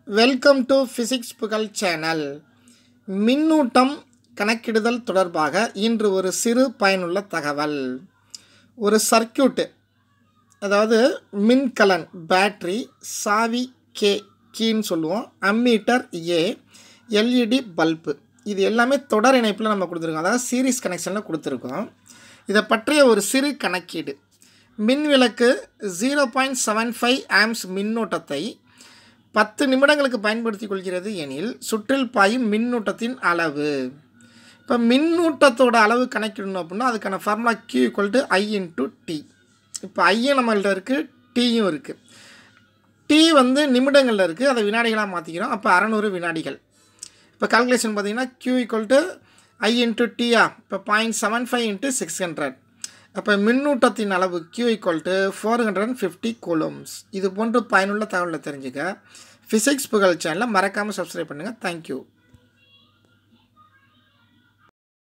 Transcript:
welcome to physics Pugazh channel மின்னூட்டம் கணக்கிடுதல் தொடர்பாக இன்று ஒரு சிறு பயனுள்ள தகவல் ஒரு சர்க்கியூட்டு அதாவது மின்கலன் பேட்ரி சாவி கே கீன்னு சொல்லுவோம் அம்மீட்டர் ஏ எல்இடி பல்பு இது எல்லாமே தொடர் இணைப்பில் நம்ம கொடுத்துருக்கோம் அதாவது சீரிஸ் கனெக்ஷனில் கொடுத்துருக்கோம் இதை பற்றிய ஒரு சிறு கணக்கீடு மின் விளக்கு zero point seven five amps மின்னோட்டத்தை பத்து நிமிடங்களுக்கு பயன்படுத்தி கொள்கிறது எனில் சுற்றில் பாயும் மின்னூட்டத்தின் அளவு இப்போ மின்னூட்டத்தோட அளவு கணக்கிடணும் அப்படின்னா அதுக்கான formula Q equal to I into T இப்போ ஐயும் நம்மள்ட்ட இருக்குது டீயும் இருக்குது டி வந்து நிமிடங்களில் இருக்குது அதை வினாடிகளாக மாற்றிக்கிறோம் அப்போ அறநூறு வினாடிகள் இப்போ கால்குலேஷன் பார்த்தீங்கன்னா Q equal to I into டியா இப்போ point seven five into six hundred அப்போ மின்னூட்டத்தின் அளவு Q equal to four hundred and fifty coulombs இது போன்று பயனுள்ள தகவலை தெரிஞ்சுக்க ஃபிசிக்ஸ் புகழ் சேனலை மறக்காமல் சப்ஸ்கிரைப் பண்ணுங்கள் தேங்க்யூ